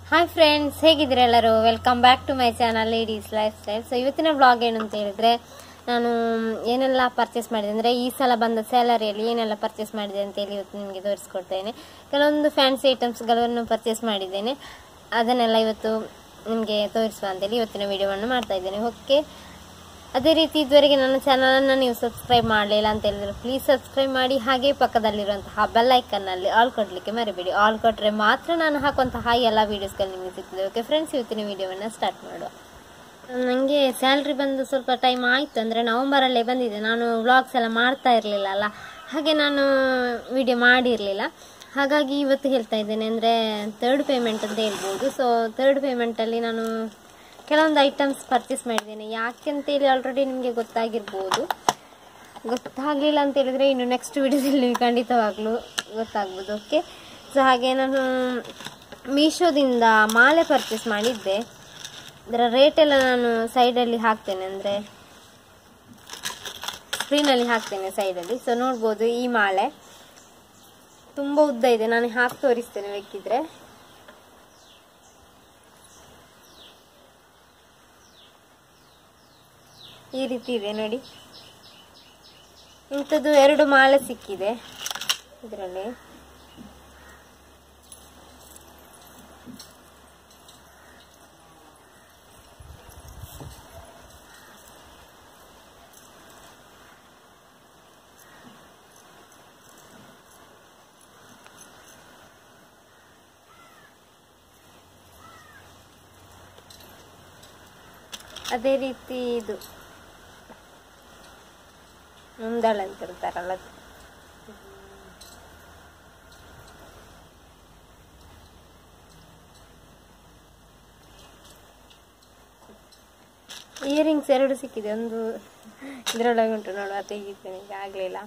Hi friends ಹೇಗಿದ್ದೀರಾ ಎಲ್ಲರೂ welcome back to my channel ladies lifestyle so ಇವತ್ತಿನ blog ಏನು ಅಂತ ಹೇಳಿದ್ರೆ ನಾನು ಏನೆಲ್ಲ ಪರ್ಚೇಸ್ ಮಾಡಿದೆ ಅಂದರೆ ಈ ಸಲ ಬಂದ ಸ್ಯಾಲರಿಯಲ್ಲಿ ಏನೆಲ್ಲ ಪರ್ಚೇಸ್ ಮಾಡಿದೆ ಅಂತ ಹೇಳಿ ಇವತ್ತು ನಿಮಗೆ ತೋರಿಸ್ಕೊಡ್ತೇನೆ ಕೆಲವೊಂದು ಫ್ಯಾನ್ಸಿ ಐಟಮ್ಸ್ಗಳನ್ನು ಪರ್ಚೇಸ್ ಮಾಡಿದ್ದೇನೆ ಅದನ್ನೆಲ್ಲ ಇವತ್ತು ನಿಮಗೆ ತೋರಿಸುವ ಅಂತೇಳಿ ಇವತ್ತಿನ ವಿಡಿಯೋವನ್ನು ಮಾಡ್ತಾ ಇದ್ದೇನೆ ಓಕೆ ಅದೇ ರೀತಿ ಇದುವರೆಗೆ ನನ್ನ ಚಾನಲನ್ನು ನೀವು ಸಬ್ಸ್ಕ್ರೈಬ್ ಮಾಡಲಿಲ್ಲ ಅಂತ ಹೇಳಿದ್ರೆ ಪ್ಲೀಸ್ ಸಬ್ಸ್ಕ್ರೈಬ್ ಮಾಡಿ ಹಾಗೆ ಪಕ್ಕದಲ್ಲಿರುವಂತಹ ಬೆಲ್ ಐಕನ್ನಲ್ಲಿ ಆಲ್ ಕೊಡಲಿಕ್ಕೆ ಮರಿಬೇಡಿ ಆಲ್ ಕೊಟ್ಟರೆ ಮಾತ್ರ ನಾನು ಹಾಕುವಂತಹ ಎಲ್ಲ ವೀಡಿಯೋಸ್ಗಳು ನಿಮಗೆ ಸಿಗ್ತದೆ ಓಕೆ ಫ್ರೆಂಡ್ಸ್ ಇವತ್ತಿನ ವಿಡಿಯೋವನ್ನು ಸ್ಟಾರ್ಟ್ ಮಾಡುವ ನನಗೆ ಸ್ಯಾಲ್ರಿ ಬಂದು ಸ್ವಲ್ಪ ಟೈಮ್ ಆಯಿತು ಅಂದರೆ ನವಂಬರಲ್ಲೇ ಬಂದಿದೆ ನಾನು ವ್ಲಾಗ್ಸ್ ಎಲ್ಲ ಮಾಡ್ತಾ ಇರಲಿಲ್ಲ ಅಲ್ಲ ಹಾಗೆ ನಾನು ವಿಡಿಯೋ ಮಾಡಿರಲಿಲ್ಲ ಹಾಗಾಗಿ ಇವತ್ತು ಹೇಳ್ತಾ ಇದ್ದೇನೆ ಅಂದರೆ ತರ್ಡ್ ಪೇಮೆಂಟ್ ಅಂತ ಹೇಳ್ಬೋದು ಸೊ ತರ್ಡ್ ಪೇಮೆಂಟಲ್ಲಿ ನಾನು ಕೆಲವೊಂದು ಐಟಮ್ಸ್ ಪರ್ಚೇಸ್ ಮಾಡಿದ್ದೇನೆ ಯಾಕೆಂತೇಳಿ ಆಲ್ರೆಡಿ ನಿಮಗೆ ಗೊತ್ತಾಗಿರ್ಬೋದು ಗೊತ್ತಾಗಲಿಲ್ಲ ಅಂತ ಹೇಳಿದ್ರೆ ಇನ್ನು ನೆಕ್ಸ್ಟ್ ವಿಡಿಯೋದಲ್ಲಿ ಖಂಡಿತವಾಗ್ಲೂ ಗೊತ್ತಾಗ್ಬೋದು ಓಕೆ ಸೊ ಹಾಗೆ ನಾನು ಮೀಶೋದಿಂದ ಮಾಲೆ ಪರ್ಚೇಸ್ ಮಾಡಿದ್ದೆ ಅದರ ರೇಟ್ ಎಲ್ಲ ನಾನು ಸೈಡಲ್ಲಿ ಹಾಕ್ತೇನೆ ಅಂದರೆ ಸ್ಕ್ರೀನಲ್ಲಿ ಹಾಕ್ತೇನೆ ಸೈಡಲ್ಲಿ ಸೊ ನೋಡ್ಬೋದು ಈ ಮಾಲೆ ತುಂಬ ಉದ್ದ ಇದೆ ನಾನು ಹಾಕಿ ತೋರಿಸ್ತೇನೆ ಬೇಕಿದ್ರೆ ಈ ರೀತಿ ಇದೆ ನೋಡಿ ಇಂಥದ್ದು ಎರಡು ಮಾಲೆ ಸಿಕ್ಕಿದೆ ಇದರಲ್ಲಿ ಅದೇ ರೀತಿ ಇದು ಮುಂದಳ ಅಂತ ಇರ್ತಾರಲ್ಲ ಅದು. ಇಯರಿಂಗ್ಸ್ ಎರಡು ಸಿಕ್ಕಿದೆ ಒಂದು ಇದರೊಳಗೆ ಉಂಟು ನೋಡುವ ತೆಗಿತೇನೆ ಈಗ ಆಗ್ಲಿಲ್ಲ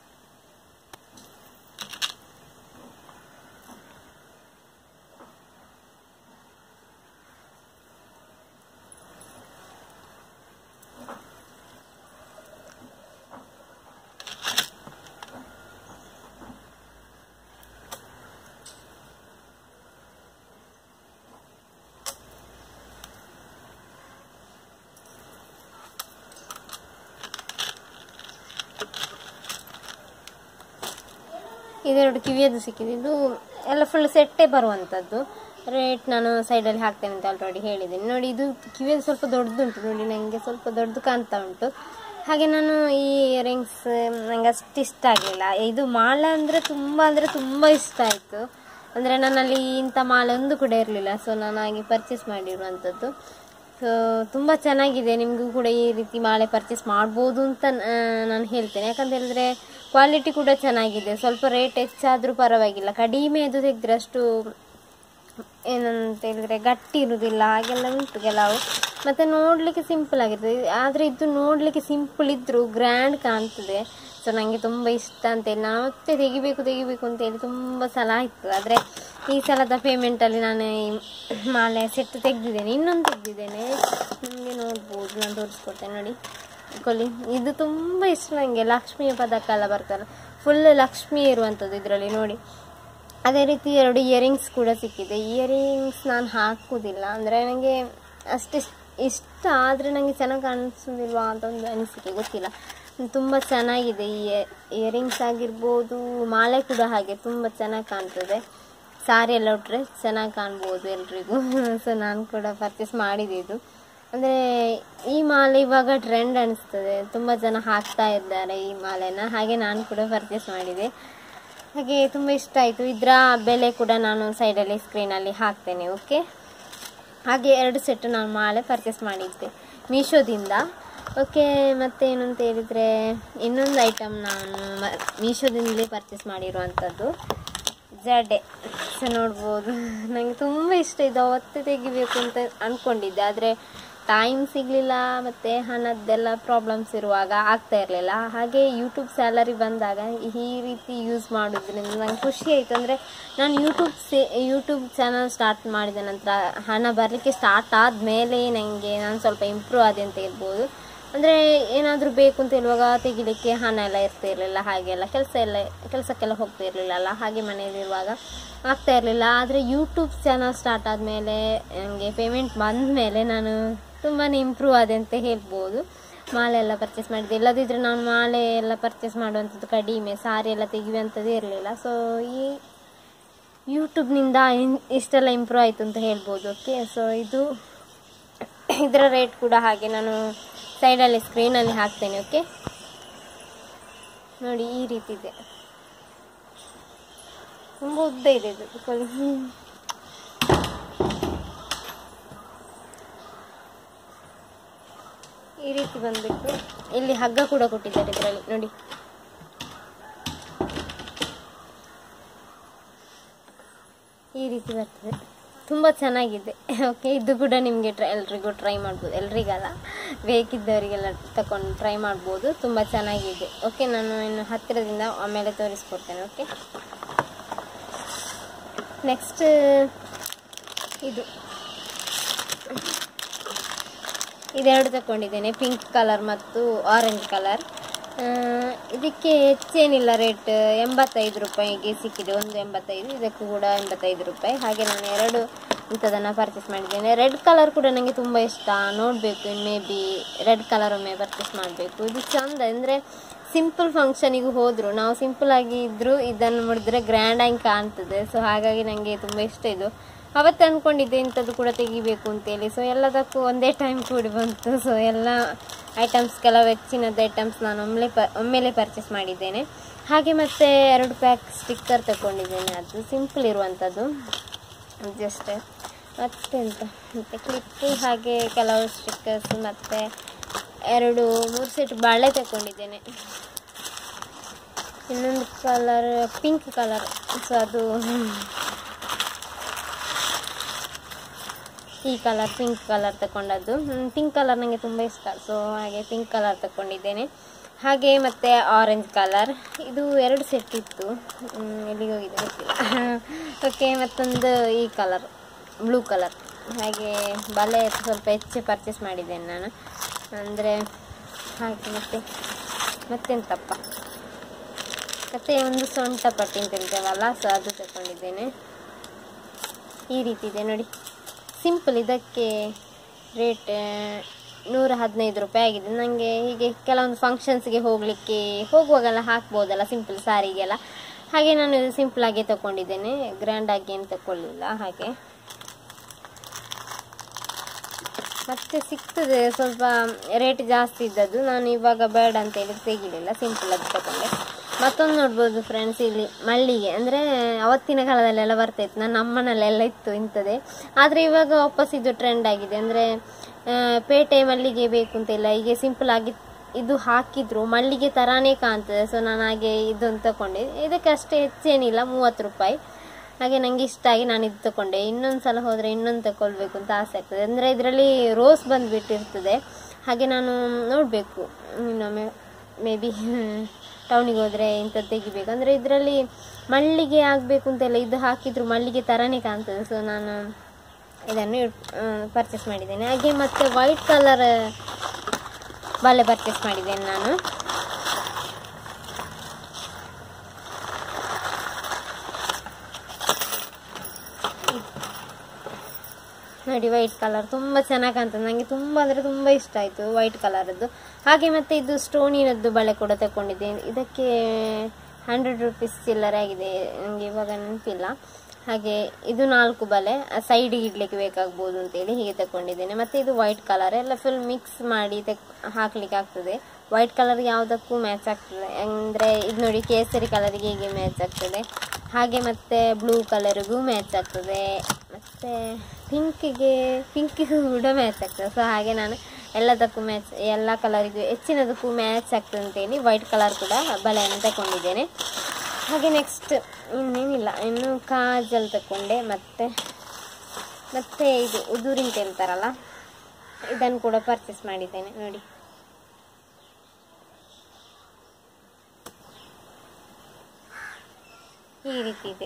ಇದೆರಡು ಕಿವಿಯದ್ದು ಸಿಕ್ಕಿದೆ ಇದು ಎಲ್ಲ ಫುಲ್ ಸೆಟ್ಟೇ ಬರುವಂಥದ್ದು ರೇಟ್ ನಾನು ಸೈಡಲ್ಲಿ ಹಾಕ್ತೇನೆ ಅಂತ ಆಲ್ರೆಡಿ ಹೇಳಿದ್ದೀನಿ ನೋಡಿ ಇದು ಕಿವಿಯದು ಸ್ವಲ್ಪ ದೊಡ್ಡದುಂಟು ನೋಡಿ ನನಗೆ ಸ್ವಲ್ಪ ದೊಡ್ಡದು ಕಾಣ್ತಾ ಉಂಟು ಹಾಗೆ ನಾನು ಈ ಇಯರಿಂಗ್ಸ್ ನನಗೆ ಅಷ್ಟು ಇಷ್ಟ ಆಗಲಿಲ್ಲ ಇದು ಮಾಲೆ ಅಂದರೆ ತುಂಬ ಅಂದರೆ ತುಂಬ ಇಷ್ಟ ಆಯಿತು ಅಂದರೆ ನನ್ನಲ್ಲಿ ಇಂಥ ಮಾಲೆ ಒಂದು ಕೂಡ ಇರಲಿಲ್ಲ ಸೊ ನಾನು ಹಾಗೆ ಪರ್ಚೇಸ್ ಮಾಡಿರುವಂಥದ್ದು ಸೊ ತುಂಬ ಚೆನ್ನಾಗಿದೆ ನಿಮಗೂ ಕೂಡ ಈ ರೀತಿ ಮಾಲೆ ಪರ್ಚೇಸ್ ಮಾಡ್ಬೋದು ಅಂತ ಆ, ನಾನು ಹೇಳ್ತೇನೆ ಯಾಕಂತ ಹೇಳಿದ್ರೆ ಕ್ವಾಲಿಟಿ ಕೂಡ ಚೆನ್ನಾಗಿದೆ ಸ್ವಲ್ಪ ರೇಟ್ ಹೆಚ್ಚಾದರೂ ಪರವಾಗಿಲ್ಲ ಕಡಿಮೆ ಅದು ತೆಗೆದ್ರೆ ಅಷ್ಟು ಏನಂತ ಹೇಳಿದ್ರೆ ಗಟ್ಟಿ ಇರುವುದಿಲ್ಲ ಹಾಗೆಲ್ಲ ಉಂಟು ಕೆಲವು ಮತ್ತು ನೋಡಲಿಕ್ಕೆ ಸಿಂಪಲ್ ಆಗಿರ್ತದೆ ಆದರೆ ಇದು ನೋಡಲಿಕ್ಕೆ ಸಿಂಪಲ್ ಇದ್ದರೂ ಗ್ರ್ಯಾಂಡ್ ಕಾಣ್ತದೆ ಸೊ ನನಗೆ ತುಂಬ ಇಷ್ಟ ಅಂತೇಳಿ ನಾನು ಮತ್ತೆ ತೆಗಿಬೇಕು ತೆಗಿಬೇಕು ಅಂತೇಳಿ ತುಂಬ ಸಲ ಆಯಿತು ಆದರೆ ಈ ಸಲದ ಪೇಮೆಂಟಲ್ಲಿ ನಾನು ಈ ಮಾಲೆ ಸೆಟ್ ತೆಗೆದಿದ್ದೇನೆ ಇನ್ನೊಂದು ತೆಗೆದಿದ್ದೇನೆ ನಿಮಗೆ ನೋಡ್ಬೋದು ನಾನು ತೋರಿಸ್ಕೊಡ್ತೇನೆ ನೋಡಿ ಕೊಳ್ಳಿ ಇದು ತುಂಬ ಇಷ್ಟ ನನಗೆ ಲಕ್ಷ್ಮಿಯ ಪದಕ ಎಲ್ಲ ಬರ್ತಲ್ಲ ಫುಲ್ ಲಕ್ಷ್ಮಿ ಇರುವಂಥದ್ದು ಇದರಲ್ಲಿ ನೋಡಿ ಅದೇ ರೀತಿ ಎರಡು ಇಯರಿಂಗ್ಸ್ ಕೂಡ ಸಿಕ್ಕಿದೆ ಇಯರಿಂಗ್ಸ್ ನಾನು ಹಾಕುವುದಿಲ್ಲ ಅಂದರೆ ನನಗೆ ಅಷ್ಟು ಇಷ್ಟ ಆದರೆ ನನಗೆ ಚೆನ್ನಾಗಿ ಕಾಣಿಸೋದಿಲ್ವಾ ಅಂತ ಒಂದು ಅನಿಸಿಕೆ ಗೊತ್ತಿಲ್ಲ ತುಂಬ ಚೆನ್ನಾಗಿದೆ ಈ ಇಯರಿಂಗ್ಸ್ ಆಗಿರ್ಬೋದು ಮಾಲೆ ಕೂಡ ಹಾಗೆ ತುಂಬ ಚೆನ್ನಾಗಿ ಕಾಣ್ತದೆ ಸಾರಿ ಎಲ್ಲ ಉಟ್ರೆ ಚೆನ್ನಾಗಿ ಕಾಣ್ಬೋದು ಎಲ್ರಿಗೂ ಸೊ ನಾನು ಕೂಡ ಪರ್ಚೇಸ್ ಮಾಡಿದೆ ಇದು ಅಂದರೆ ಈ ಮಾಲೆ ಇವಾಗ ಟ್ರೆಂಡ್ ಅನಿಸ್ತದೆ ತುಂಬ ಜನ ಹಾಕ್ತಾ ಇದ್ದಾರೆ ಈ ಮಾಲೆನ ಹಾಗೆ ನಾನು ಕೂಡ ಪರ್ಚೇಸ್ ಮಾಡಿದೆ ಹಾಗೆ ತುಂಬ ಇಷ್ಟ ಆಯಿತು ಇದರ ಬೆಲೆ ಕೂಡ ನಾನು ಸೈಡಲ್ಲಿ ಸ್ಕ್ರೀನಲ್ಲಿ ಹಾಕ್ತೇನೆ ಓಕೆ ಹಾಗೆ ಎರಡು ಸೆಟ್ ನಾನು ಮಾಲೆ ಪರ್ಚೇಸ್ ಮಾಡಿದ್ದೆ ಮೀಶೋದಿಂದ ಓಕೆ ಮತ್ತೇನು ಅಂತ ಹೇಳಿದರೆ ಇನ್ನೊಂದು ಐಟಮ್ ನಾನು ಮ- ಮೀಶೋದಿಂದಲೇ ಪರ್ಚೇಸ್ ಮಾಡಿರುವಂಥದ್ದು ಜಡೆ ಸೊ ನೋಡ್ಬೋದು ನನಗೆ ತುಂಬ ಇಷ್ಟ ಇದು ಅವತ್ತೇ ತೆಗಿಬೇಕು ಅಂತ ಅಂದ್ಕೊಂಡಿದ್ದೆ ಆದರೆ ಟೈಮ್ ಸಿಗಲಿಲ್ಲ ಮತ್ತು ಹಣದ್ದೆಲ್ಲ ಪ್ರಾಬ್ಲಮ್ಸ್ ಇರುವಾಗ ಆಗ್ತಾ ಇರಲಿಲ್ಲ ಹಾಗೆ ಯೂಟ್ಯೂಬ್ ಸ್ಯಾಲರಿ ಬಂದಾಗ ಈ ರೀತಿ ಯೂಸ್ ಮಾಡೋದ್ರಿಂದ ನಂಗೆ ಖುಷಿ ಆಯಿತು ಅಂದರೆ ನಾನು ಯೂಟ್ಯೂಬ್ ಸೇ ಯೂಟ್ಯೂಬ್ ಚಾನಲ್ ಸ್ಟಾರ್ಟ್ ಮಾಡಿದ ನಂತರ ಹಣ ಬರಲಿಕ್ಕೆ ಸ್ಟಾರ್ಟ್ ಆದಮೇಲೆ ನನಗೆ ನಾನು ಸ್ವಲ್ಪ ಇಂಪ್ರೂವ್ ಆದೆ ಅಂತ ಹೇಳ್ಬೋದು ಅಂದರೆ ಏನಾದರೂ ಬೇಕು ಅಂತ ಹೇಳುವಾಗ ತೆಗಿಲಿಕ್ಕೆ ಹಣ ಎಲ್ಲ ಇರ್ತಾ ಇರಲಿಲ್ಲ ಹಾಗೆಲ್ಲ ಕೆಲಸ ಎಲ್ಲ ಕೆಲಸಕ್ಕೆಲ್ಲ ಹೋಗ್ತಾ ಇರಲಿಲ್ಲ ಅಲ್ಲ ಹಾಗೆ ಮನೆಯಲ್ಲಿರುವಾಗ ಆಗ್ತಾ ಇರಲಿಲ್ಲ ಆದರೆ ಯೂಟ್ಯೂಬ್ ಚಾನಲ್ ಸ್ಟಾರ್ಟ್ ಆದಮೇಲೆ ನನಗೆ ಪೇಮೆಂಟ್ ಬಂದ ಮೇಲೆ ನಾನು ತುಂಬಾ ಇಂಪ್ರೂವ್ ಆದೆ ಅಂತ ಹೇಳ್ಬೋದು ಮಾಲೆ ಎಲ್ಲ ಪರ್ಚೇಸ್ ಮಾಡಿದೆ ಇಲ್ಲದಿದ್ದರೆ ನಾನು ಮಾಲೆ ಎಲ್ಲ ಪರ್ಚೇಸ್ ಮಾಡುವಂಥದ್ದು ಕಡಿಮೆ ಸಾರಿ ಎಲ್ಲ ತೆಗೆಯುವಂಥದ್ದು ಇರಲಿಲ್ಲ ಸೊ ಈ ಯೂಟ್ಯೂಬ್ನಿಂದ ಇನ್- ಇಷ್ಟೆಲ್ಲ ಇಂಪ್ರೂವ್ ಆಯಿತು ಅಂತ ಹೇಳ್ಬೋದು ಓಕೆ ಸೊ ಇದು ಇದರ ರೇಟ್ ಕೂಡ ಹಾಗೆ ನಾನು ಸೈಡಲ್ಲಿ ಸ್ಕ್ರೀನಲ್ಲಿ ಹಾಕ್ತೇನೆ ಓಕೆ ನೋಡಿ ಈ ರೀತಿ ಇದೆ ತುಂಬ ಉದ್ದ ಇದೆ ಇದು because- ಹ್ಮ್. ಈ ರೀತಿ ಬಂದ್ಬಿಟ್ಟು ಇಲ್ಲಿ ಹಗ್ಗ ಕೂಡ ಕೊಟ್ಟಿದ್ದಾರೆ ಇದರಲ್ಲಿ ನೋಡಿ ಈ ರೀತಿ ಬರ್ತದೆ ತುಂಬ ಚೆನ್ನಾಗಿದೆ ಓಕೆ ಇದು ಕೂಡ ನಿಮಗೆ ಟ್ರೈ ಎಲ್ರಿಗೂ ಟ್ರೈ ಮಾಡ್ಬೋದು ಎಲ್ರಿಗಲ್ಲ ಬೇಕಿದ್ದವರಿಗೆಲ್ಲ ತಗೊಂಡು ಟ್ರೈ ಮಾಡ್ಬೋದು ತುಂಬ ಚೆನ್ನಾಗಿದೆ ಓಕೆ ನಾನು ಇನ್ನು ಹತ್ತಿರದಿಂದ ಆಮೇಲೆ ತೋರಿಸ್ಕೊಡ್ತೇನೆ ಓಕೆ ನೆಕ್ಸ್ಟ್ ಇದು ಇದೆರಡು ತಗೊಂಡಿದ್ದೇನೆ ಪಿಂಕ್ ಕಲರ್ ಮತ್ತು ಆರೆಂಜ್ ಕಲರ್ ಇದಕ್ಕೆ ಹೆಚ್ಚೇನಿಲ್ಲ ರೇಟ್ ಎಂಬತ್ತೈದು ರೂಪಾಯಿಗೆ ಸಿಕ್ಕಿದೆ ಒಂದು ಎಂಬತ್ತೈದು ಇದಕ್ಕೂ ಕೂಡ ಎಂಬತ್ತೈದು ರೂಪಾಯಿ ಹಾಗೆ ನಾನು ಎರಡು ಇಂಥದನ್ನು ಪರ್ಚೇಸ್ ಮಾಡಿದ್ದೇನೆ ರೆಡ್ ಕಲರ್ ಕೂಡ ನನಗೆ ತುಂಬ ಇಷ್ಟ ನೋಡಬೇಕು ಮೇ ಬಿ ರೆಡ್ ಕಲರ್ ಒಮ್ಮೆ ಪರ್ಚೇಸ್ ಮಾಡಬೇಕು ಇದು ಚಂದ ಅಂದರೆ ಸಿಂಪಲ್ ಫಂಕ್ಷನಿಗೂ ಹೋದರು ನಾವು ಸಿಂಪಲ್ ಆಗಿ ಇದ್ದರೂ ಇದನ್ನು ನೋಡಿದ್ರೆ ಗ್ರ್ಯಾಂಡಾಗಿ ಕಾಣ್ತದೆ ಸೊ ಹಾಗಾಗಿ ನನಗೆ ತುಂಬ ಇಷ್ಟ ಇದು ಅವತ್ತು ಅಂದ್ಕೊಂಡಿದ್ದೆ ಇಂಥದ್ದು ಕೂಡ ತೆಗಿಬೇಕು ಅಂತೇಳಿ ಸೊ ಎಲ್ಲದಕ್ಕೂ ಒಂದೇ ಟೈಮ್ ಕೂಡಿ ಬಂತು ಸೊ ಎಲ್ಲ ಐಟಮ್ಸ್ ಕೆಲವು ಹೆಚ್ಚಿನದ್ದು ಐಟಮ್ಸ್ ನಾನು ಒಮ್ಮೆಲೆ ಪ ಒಮ್ಮೆಲೆ ಪರ್ಚೇಸ್ ಮಾಡಿದ್ದೇನೆ ಹಾಗೆ ಮತ್ತೆ ಎರಡು ಪ್ಯಾಕ್ ಸ್ಟಿಕ್ಕರ್ ತಗೊಂಡಿದ್ದೇನೆ ಅದು ಸಿಂಪಲ್ ಇರುವಂಥದ್ದು ಜಸ್ಟ್ ಮತ್ತೆಂತ ಮತ್ತು ಕ್ಲಿಪ್ಪು ಹಾಗೆ ಕೆಲವು ಸ್ಟಿಕ್ಕರ್ಸ್ ಮತ್ತು ಎರಡು ಮೂರು ಸೆಟ್ ಬಾಳೆ ತಗೊಂಡಿದ್ದೇನೆ ಇನ್ನೊಂದು ಕಲರ್ ಪಿಂಕ್ ಕಲರ್ ಸೊ ಅದು ಈ ಕಲರ್ ಪಿಂಕ್ ಕಲರ್ ತಗೊಂಡದ್ದು ಪಿಂಕ್ ಕಲರ್ ನನಗೆ ತುಂಬ ಇಷ್ಟ ಸೊ ಹಾಗೆ ಪಿಂಕ್ ಕಲರ್ ತಗೊಂಡಿದ್ದೇನೆ ಹಾಗೆ ಮತ್ತು ಆರೆಂಜ್ ಕಲರ್ ಇದು ಎರಡು ಸೆಟ್ ಇತ್ತು ಹ್ಮ್, ಎಲ್ಲಿಗೆ ಹೋಗಿದೆ ಗೊತ್ತಿಲ್ಲ ಓಕೆ ಮತ್ತೊಂದು ಈ ಕಲರ್ ಬ್ಲೂ ಕಲರ್ ಹಾಗೆ ಬಲೆ ಸ್ವಲ್ಪ ಹೆಚ್ಚು ಪರ್ಚೇಸ್ ಮಾಡಿದ್ದೇನೆ ನಾನು ಅಂದರೆ ಹಾಗೆ ಮತ್ತೆ ಮತ್ತೆಂತಪ್ಪ ಮತ್ತು ಒಂದು ಸೊಂಟ ಪಟ್ಟಿ ಅಂತ ಹೇಳ್ತೇವಲ್ಲ ಸೊ ಅದು ತಗೊಂಡಿದ್ದೇನೆ ಈ ರೀತಿ ಇದೆ ನೋಡಿ ಸಿಂಪಲ್ ಇದಕ್ಕೆ ರೇಟ್ ನೂರ ಹದಿನೈದು ರೂಪಾಯಿ ಆಗಿದೆ ನನಗೆ ಹೀಗೆ ಕೆಲವೊಂದು ಫಂಕ್ಷನ್ಸ್ಗೆ ಹೋಗಲಿಕ್ಕೆ ಹೋಗುವಾಗೆಲ್ಲ ಹಾಕ್ಬೋದಲ್ಲ ಸಿಂಪಲ್ ಸಾರಿಗೆಲ್ಲ ಹಾಗೆ ನಾನು ಇದು ಸಿಂಪಲ್ ಆಗಿ ತಗೊಂಡಿದ್ದೇನೆ ಗ್ರ್ಯಾಂಡ್ ಆಗಿ ಏನು ತಗೊಳ್ಳಿಲ್ಲ ಹಾಗೆ ಮತ್ತೆ ಸಿಗ್ತದೆ ಸ್ವಲ್ಪ ರೇಟ್ ಜಾಸ್ತಿ ಇದ್ದದ್ದು ನಾನು ಇವಾಗ ಬೇಡ ಅಂತ ಹೇಳಿ ತೆಗಿಲಿಲ್ಲ ಸಿಂಪಲ್ ಅದು ತಗೊಂಡೆ ಮತ್ತೊಂದು ನೋಡ್ಬೋದು ಫ್ರೆಂಡ್ಸ್ ಇಲ್ಲಿ ಮಲ್ಲಿಗೆ ಅಂದರೆ ಅವತ್ತಿನ ಕಾಲದಲ್ಲೆಲ್ಲ ಬರ್ತಾಯಿತ್ತು ನನ್ನ ಅಮ್ಮನಲ್ಲೆಲ್ಲ ಇತ್ತು ಇಂಥದ್ದೇ ಆದರೆ ಇವಾಗ ವಾಪಸ್ ಇದು ಟ್ರೆಂಡ್ ಆಗಿದೆ ಅಂದರೆ ಪೇಟೆ ಮಲ್ಲಿಗೆ ಬೇಕು ಅಂತಿಲ್ಲ ಹೀಗೆ ಸಿಂಪಲ್ ಆಗಿ ಇದು ಹಾಕಿದ್ರು ಮಲ್ಲಿಗೆ ಥರಾನೇ ಕಾಣ್ತದೆ ಸೊ ನಾನು ಹಾಗೆ ಇದೊಂದು ತಗೊಂಡೆ ಇದಕ್ಕೆ ಅಷ್ಟೇ ಹೆಚ್ಚೇನಿಲ್ಲ ಮೂವತ್ತು ರೂಪಾಯಿ ಹಾಗೆ ನನಗೆ ಇಷ್ಟ ಆಗಿ ನಾನು ಇದು ತಗೊಂಡೆ ಇನ್ನೊಂದು ಸಲ ಹೋದರೆ ಇನ್ನೊಂದು ತಗೊಳ್ಬೇಕು ಅಂತ ಆಸೆ ಆಗ್ತದೆ ಅಂದರೆ ಇದರಲ್ಲಿ ರೋಸ್ ಬಂದುಬಿಟ್ಟಿರ್ತದೆ ಹಾಗೆ ನಾನು ನೋಡಬೇಕು ಇನ್ನೊಮ್ಮೆ ಮೇ ಬಿ ಟೌನಿಗೆ ಹೋದರೆ ಇಂಥದ್ದು ತೆಗಿಬೇಕು ಅಂದರೆ ಇದರಲ್ಲಿ ಮಲ್ಲಿಗೆ ಆಗಬೇಕು ಅಂತೆಲ್ಲ ಇದು ಹಾಕಿದ್ರು ಮಲ್ಲಿಗೆ ಥರನೇ ಕಾಣ್ತದೆ ಸೊ ನಾನು ಇದನ್ನು ಪರ್ಚೇಸ್ ಮಾಡಿದ್ದೇನೆ ಹಾಗೆ ಮತ್ತು ವೈಟ್ ಕಲರ್ ಬಳೆ ಪರ್ಚೇಸ್ ಮಾಡಿದ್ದೇನೆ ನಾನು ನೋಡಿ ವೈಟ್ ಕಲರ್ ತುಂಬ ಚೆನ್ನಾಗಿ ಕಾಣ್ತದೆ ನನಗೆ ತುಂಬ ಅಂದರೆ ತುಂಬ ಇಷ್ಟ ಆಯಿತು ವೈಟ್ ಕಲರದ್ದು ಹಾಗೆ ಮತ್ತು ಇದು ಸ್ಟೋನಿನದ್ದು ಬಳೆ ಕೂಡ ತಗೊಂಡಿದ್ದೆ ಇದಕ್ಕೆ ಹಂಡ್ರೆಡ್ ರುಪೀಸ್ ಚಿಲ್ಲರೆ ಆಗಿದೆ ನನಗೆ ಇವಾಗ ನೆನಪಿಲ್ಲ ಹಾಗೆ ಇದು ನಾಲ್ಕು ಬಳೆ ಸೈಡಿಗೆ ಇಡ್ಲಿಕ್ಕೆ ಬೇಕಾಗ್ಬೋದು ಅಂತೇಳಿ ಹೀಗೆ ತಗೊಂಡಿದ್ದೇನೆ ಮತ್ತು ಇದು ವೈಟ್ ಕಲರ್ ಎಲ್ಲ ಫುಲ್ ಮಿಕ್ಸ್ ಮಾಡಿ ತೆಕ್ ಹಾಕ್ಲಿಕ್ಕೆ ಆಗ್ತದೆ ವೈಟ್ ಕಲರ್ ಯಾವುದಕ್ಕೂ ಮ್ಯಾಚ್ ಆಗ್ತದೆ ಅಂದರೆ ಇದು ನೋಡಿ ಕೇಸರಿ ಕಲರಿಗೆ ಹೀಗೆ ಮ್ಯಾಚ್ ಆಗ್ತದೆ ಹಾಗೆ ಮತ್ತು ಬ್ಲೂ ಕಲರಿಗೂ ಮ್ಯಾಚ್ ಆಗ್ತದೆ ಮತ್ತು ಪಿಂಕಿಗೆ ಪಿಂಕಿಗೂ ಕೂಡ ಮ್ಯಾಚ್ ಆಗ್ತದೆ ಸೊ ಹಾಗೆ ನಾನು ಎಲ್ಲದಕ್ಕೂ ಮ್ಯಾಚ್ ಎಲ್ಲ ಕಲರಿಗೂ ಹೆಚ್ಚಿನದಕ್ಕೂ ಮ್ಯಾಚ್ ಆಗ್ತದೆ ಅಂತೇಳಿ ವೈಟ್ ಕಲರ್ ಕೂಡ ಬಳೆಯನ್ನು ತಗೊಂಡಿದ್ದೇನೆ ಹಾಗೆ ನೆಕ್ಸ್ಟ್ ಇನ್ನೇನಿಲ್ಲ ಇನ್ನು ಕಾಜಲ್ ತಗೊಂಡೆ ಮತ್ತು ಮತ್ತು ಇದು ಉದುರಿ ಅಂತ ಹೇಳ್ತಾರಲ್ಲ ಇದನ್ನು ಕೂಡ ಪರ್ಚೇಸ್ ಮಾಡಿದ್ದೇನೆ ನೋಡಿ ಈ ರೀತಿ ಇದೆ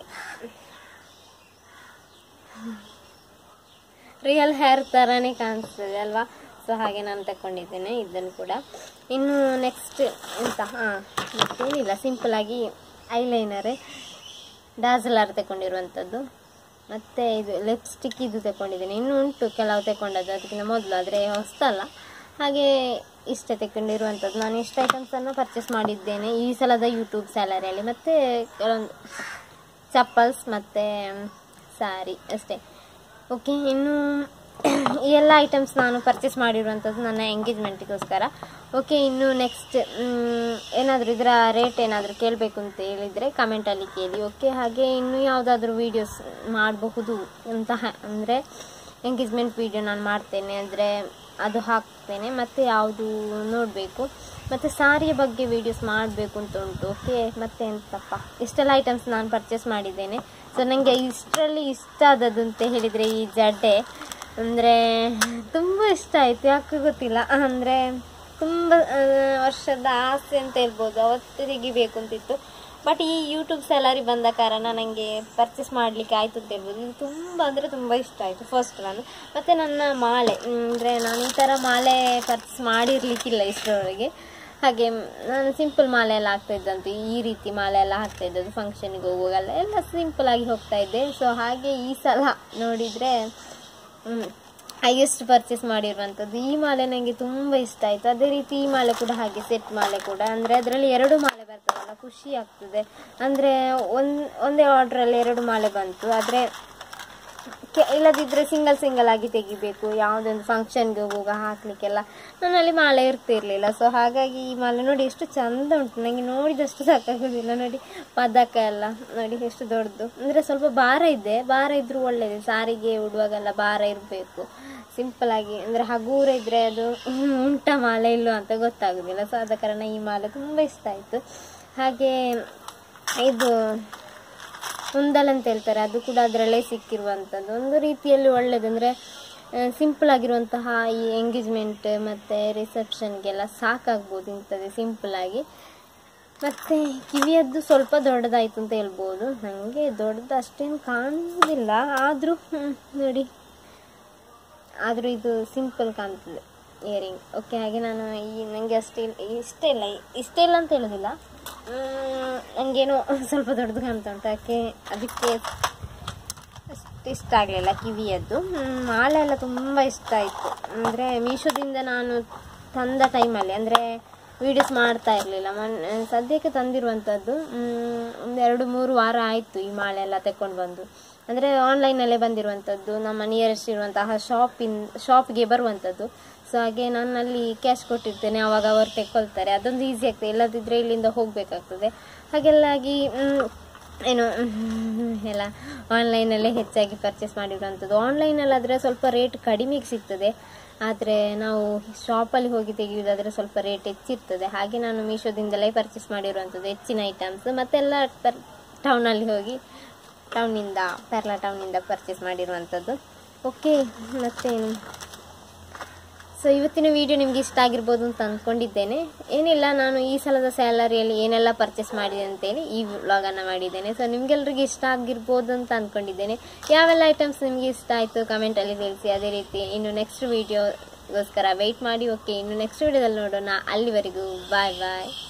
ರಿಯಲ್ ಹೇರ್ ಥರನೇ ಕಾಣಿಸ್ತದೆ ಅಲ್ವಾ ಸೊ ಹಾಗೆ ನಾನು ತಗೊಂಡಿದ್ದೇನೆ ಇದನ್ನು ಕೂಡ ಇನ್ನು ನೆಕ್ಸ್ಟ್ ಎಂತ ಹಾಂ ಮತ್ತೇನಿಲ್ಲ ಸಿಂಪಲಾಗಿ ಐಲೈನರೇ ಡಾಸಲರ್ ತಗೊಂಡಿರುವಂಥದ್ದು ಮತ್ತು ಇದು ಲಿಪ್ಸ್ಟಿಕ್ ಇದು ತಗೊಂಡಿದ್ದೇನೆ ಇನ್ನೂ ಉಂಟು ಕೆಲವು ತಗೊಂಡದ್ದು ಅದಕ್ಕಿಂತ ಮೊದಲು ಆದರೆ ಹೊಸ್ತಲ್ಲ ಹಾಗೆ ಇಷ್ಟ ತಗೊಂಡಿರುವಂಥದ್ದು ನಾನು ಇಷ್ಟು ಐಟಮ್ಸನ್ನು ಪರ್ಚೇಸ್ ಮಾಡಿದ್ದೇನೆ ಈ ಸಲದ ಯೂಟ್ಯೂಬ್ ಸ್ಯಾಲರಿಯಲ್ಲಿ ಮತ್ತು ಕೆಲವೊಂದು ಚಪ್ಪಲ್ಸ್ ಮತ್ತು ಸಾರಿ ಅಷ್ಟೇ ಓಕೆ ಇನ್ನು ಈ ಎಲ್ಲ ಐಟಮ್ಸ್ ನಾನು ಪರ್ಚೇಸ್ ಮಾಡಿರುವಂಥದ್ದು ನನ್ನ ಎಂಗೇಜ್ಮೆಂಟಿಗೋಸ್ಕರ ಓಕೆ ಇನ್ನು ನೆಕ್ಸ್ಟ್ ಏನಾದರೂ ಇದರ ರೇಟ್ ಏನಾದರೂ ಕೇಳಬೇಕು ಅಂತ ಹೇಳಿದರೆ ಕಮೆಂಟಲ್ಲಿ ಕೇಳಿ ಓಕೆ ಹಾಗೆ ಇನ್ನು ಯಾವುದಾದ್ರೂ ವೀಡಿಯೋಸ್ ಮಾಡಬಹುದು ಅಂತಹ ಅಂದರೆ ಎಂಗೇಜ್ಮೆಂಟ್ ವೀಡಿಯೋ ನಾನು ಮಾಡ್ತೇನೆ ಅಂದರೆ ಅದು ಹಾಕ್ತೇನೆ ಮತ್ತು ಯಾವುದು ನೋಡಬೇಕು ಮತ್ತು ಸಾರಿಯ ಬಗ್ಗೆ ವೀಡಿಯೋಸ್ ಮಾಡಬೇಕು ಅಂತ ಉಂಟು ಓಕೆ ಮತ್ತೆ ಎಂತಪ್ಪ ಇಷ್ಟೆಲ್ಲ ಐಟಮ್ಸ್ ನಾನು ಪರ್ಚೇಸ್ ಮಾಡಿದ್ದೇನೆ ಸೊ ನನಗೆ ಇಷ್ಟರಲ್ಲಿ ಇಷ್ಟ ಆದದ್ದು ಅಂತ ಹೇಳಿದರೆ ಈ ಜಡ್ಡೆ ಅಂದರೆ ತುಂಬ ಇಷ್ಟ ಆಯಿತು ಯಾಕೆ ಗೊತ್ತಿಲ್ಲ ಅಂದರೆ ತುಂಬ ಆ, ವರ್ಷದ ಆಸೆ ಅಂತ ಹೇಳ್ಬೋದು ಅವತ್ತು ತೆಗಿಬೇಕು ಅಂತಿತ್ತು ಬಟ್ ಈ ಯೂಟ್ಯೂಬ್ ಸ್ಯಾಲರಿ ಬಂದ ಕಾರಣ ನನಗೆ ಪರ್ಚೇಸ್ ಮಾಡಲಿಕ್ಕೆ ಆಯಿತು ಅಂತ ಹೇಳ್ಬೋದು ಇದು ತುಂಬ ಅಂದರೆ ತುಂಬ ಇಷ್ಟ ಆಯಿತು ಫಸ್ಟ್ ನಾನು ಮತ್ತು ನನ್ನ ಮಾಲೆ ಅಂದರೆ ನಾನು ಈ ಥರ ಮಾಲೆ ಪರ್ಚೇಸ್ ಮಾಡಿರಲಿಕ್ಕಿಲ್ಲ ಇಷ್ಟರವರೆಗೆ ಹಾಗೆ ನಾನು ಸಿಂಪಲ್ ಮಾಲೆ ಎಲ್ಲ ಹಾಕ್ತಾ ಇದ್ದಂತು ಈ ರೀತಿ ಮಾಲೆ ಎಲ್ಲ ಹಾಕ್ತಾ ಇದ್ದದ್ದು ಫಂಕ್ಷನಿಗೆ ಹೋಗುವಾಗೆಲ್ಲ ಎಲ್ಲ ಸಿಂಪಲ್ ಆಗಿ ಹೋಗ್ತಾ ಇದ್ದೆ ಸೊ ಹಾಗೆ ಈ ಸಲ ನೋಡಿದರೆ ಹೈಯೆಸ್ಟ್ ಪರ್ಚೇಸ್ ಮಾಡಿರುವಂಥದ್ದು ಈ ಮಾಲೆ ನನಗೆ ತುಂಬ ಇಷ್ಟ ಆಯಿತು ಅದೇ ರೀತಿ ಈ ಮಾಲೆ ಕೂಡ ಹಾಗೆ ಸೆಟ್ ಮಾಲೆ ಕೂಡ ಅಂದರೆ ಅದರಲ್ಲಿ ಎರಡು ಮಾಲೆ ಬರ್ತದಲ್ಲ ಖುಷಿ ಆಗ್ತದೆ ಅಂದರೆ ಒಂದು ಒಂದೇ ಆರ್ಡ್ರಲ್ಲಿ ಎರಡು ಮಾಲೆ ಬಂತು ಆದರೆ ಕೆ- ಇಲ್ಲದಿದ್ದರೆ ಸಿಂಗಲ್ ಸಿಂಗಲ್ ಆಗಿ ತೆಗಿಬೇಕು ಯಾವುದೊಂದು ಫಂಕ್ಷನ್ಗೆ ಹೋಗುವಾಗ ಹಾಕಲಿಕ್ಕೆಲ್ಲ ನನ್ನಲ್ಲಿ ಮಾಲೆ ಇರ್ತಿರ್ಲಿಲ್ಲ ಸೊ ಹಾಗಾಗಿ ಈ ಮಾಲೆ ನೋಡಿ ಎಷ್ಟು ಚಂದ ಉಂಟು ನನಗೆ ನೋಡಿದಷ್ಟು ಸಾಕಾಗೋದಿಲ್ಲ ನೋಡಿ ಪದಕ ಎಲ್ಲ ನೋಡಿ ಎಷ್ಟು ದೊಡ್ಡದು ಅಂದರೆ ಸ್ವಲ್ಪ ಭಾರ ಇದೆ ಭಾರ ಇದ್ರೂ ಒಳ್ಳೆಯದು ಸಾರಿಗೆ ಉಡುವಾಗೆಲ್ಲ ಭಾರ ಇರಬೇಕು ಸಿಂಪಲ್ ಆಗಿ ಅಂದರೆ ಹಗೂರ ಇದ್ದರೆ ಅದು ಉಂಟ ಮಾಲೆ ಇಲ್ಲೋ ಅಂತ ಗೊತ್ತಾಗೋದಿಲ್ಲ ಸೊ ಆದ ಕಾರಣ ಈ ಮಾಲೆ ತುಂಬ ಇಷ್ಟ ಆಯಿತು ಹಾಗೆ ಇದು ಹುಂದಲ್ ಅಂತ ಹೇಳ್ತಾರೆ ಅದು ಕೂಡ ಅದರಲ್ಲೇ ಸಿಕ್ಕಿರುವಂಥದ್ದು ಒಂದು ರೀತಿಯಲ್ಲಿ ಒಳ್ಳೆಯದು ಅಂದರೆ ಸಿಂಪಲ್ ಆಗಿರುವಂತಹ ಈ ಎಂಗೇಜ್ಮೆಂಟ್ ಮತ್ತು ರಿಸೆಪ್ಷನ್ಗೆಲ್ಲ ಸಾಕಾಗ್ಬೋದು ಇಂಥದ್ದು ಸಿಂಪಲ್ ಆಗಿ ಮತ್ತು ಕಿವಿಯದ್ದು ಸ್ವಲ್ಪ ದೊಡ್ಡದಾಯಿತು ಅಂತ ಹೇಳ್ಬೋದು ನನಗೆ ದೊಡ್ಡದು ಅಷ್ಟೇನು ಕಾಣೋದಿಲ್ಲ ಆದರೂ ನೋಡಿ ಆದರೂ ಇದು ಸಿಂಪಲ್ ಕಾಣ್ತದೆ ಇಯರಿಂಗ್ ಓಕೆ ಹಾಗೆ ನಾನು ಈ ನನಗೆ ಅಷ್ಟೇ ಇಷ್ಟ ಇಲ್ಲ ಇಷ್ಟ ಇಲ್ಲ ಅಂತ ಹೇಳೋದಿಲ್ಲ ನನಗೇನೋ ಸ್ವಲ್ಪ ದೊಡ್ಡದು ಕಾಣ್ತಾ ಉಂಟು ಯಾಕೆ ಅದಕ್ಕೆ ಅಷ್ಟು ಇಷ್ಟ ಆಗಲಿಲ್ಲ ಕಿವಿಯದ್ದು ಹ್ಮ್, ಮಾಲೆ ಎಲ್ಲ ತುಂಬ ಇಷ್ಟ ಆಯಿತು ಅಂದರೆ ಮೀಶೋದಿಂದ ನಾನು ತಂದ ಟೈಮಲ್ಲಿ ಅಂದರೆ ವೀಡಿಯೋಸ್ ಮಾಡ್ತಾ ಇರಲಿಲ್ಲ ಮೊನ್ನೆ ಸದ್ಯಕ್ಕೆ ತಂದಿರುವಂಥದ್ದು ಮ್, ಒಂದು ಎರಡು ಮೂರು ವಾರ ಆಯಿತು ಈ ಮಾಲೆ ಎಲ್ಲ ತೆಕ್ಕೊಂಡು ಬಂದು ಅಂದರೆ ಆನ್ಲೈನಲ್ಲೇ ಬಂದಿರುವಂಥದ್ದು ನಮ್ಮ ನಿಯರೆಸ್ಟ್ ಇರುವಂತಹ ಶಾಪಿನ್ ಶಾಪ್ಗೆ ಬರುವಂಥದ್ದು ಸೊ ಹಾಗೆ ನಾನು ಅಲ್ಲಿ ಕ್ಯಾಶ್ ಕೊಟ್ಟಿರ್ತೇನೆ ಆವಾಗ ಅವರು ತೆಕ್ಕೊಳ್ತಾರೆ ಅದೊಂದು ಈಸಿ ಆಗ್ತದೆ ಇಲ್ಲದಿದ್ದರೆ ಇಲ್ಲಿಂದ ಹೋಗಬೇಕಾಗ್ತದೆ ಹಾಗೆಲ್ಲ ಆಗಿ ಮ್, ಏನು ಮ್, ಎಲ್ಲ ಆನ್ಲೈನಲ್ಲೇ ಹೆಚ್ಚಾಗಿ ಪರ್ಚೇಸ್ ಮಾಡಿರುವಂಥದ್ದು ಆನ್ಲೈನಲ್ಲಾದರೆ ಸ್ವಲ್ಪ ರೇಟ್ ಕಡಿಮೆಗೆ ಸಿಗ್ತದೆ ಆದರೆ ನಾವು ಶಾಪಲ್ಲಿ ಹೋಗಿ ತೆಗೆಯುವುದಾದರೆ ಸ್ವಲ್ಪ ರೇಟ್ ಹೆಚ್ಚಿರ್ತದೆ ಹಾಗೆ ನಾನು ಮೀಶೋದಿಂದಲೇ ಪರ್ಚೇಸ್ ಮಾಡಿರುವಂಥದ್ದು ಹೆಚ್ಚಿನ ಐಟಮ್ಸ್ ಮತ್ತೆಲ್ಲ ಪರ್ ಟೌನಲ್ಲಿ ಹೋಗಿ ಟೌನಿಂದ ಪೆರ್ಲಾ ಟೌನಿಂದ ಪರ್ಚೇಸ್ ಮಾಡಿರುವಂಥದ್ದು ಓಕೆ ಮತ್ತೇನು ಸೊ ಇವತ್ತಿನ ವಿಡಿಯೋ ನಿಮಗೆ ಇಷ್ಟ ಆಗಿರ್ಬೋದು ಅಂತ ಅಂದ್ಕೊಂಡಿದ್ದೇನೆ ಏನಿಲ್ಲ ನಾನು ಈ ಸಲದ ಸ್ಯಾಲರಿಯಲ್ಲಿ ಏನೆಲ್ಲ ಪರ್ಚೇಸ್ ಮಾಡಿದೆ ಅಂತೇಳಿ ಈ ವ್ಲಾಗನ್ನು ಮಾಡಿದ್ದೇನೆ ಸೊ ನಿಮಗೆಲ್ರಿಗೂ ಇಷ್ಟ ಆಗಿರ್ಬೋದು ಅಂತ ಅಂದ್ಕೊಂಡಿದ್ದೇನೆ ಯಾವೆಲ್ಲ ಐಟಮ್ಸ್ ನಿಮಗೆ ಇಷ್ಟ ಆಯಿತು ಕಮೆಂಟಲ್ಲಿ ತಿಳಿಸಿ ಅದೇ ರೀತಿ ಇನ್ನು ನೆಕ್ಸ್ಟ್ ವಿಡಿಯೋಗೋಸ್ಕರ ವೆಯ್ಟ್ ಮಾಡಿ ಓಕೆ ಇನ್ನು ನೆಕ್ಸ್ಟ್ ವಿಡಿಯೋದಲ್ಲಿ ನೋಡೋಣ ಅಲ್ಲಿವರೆಗೂ ಬಾಯ್ ಬಾಯ್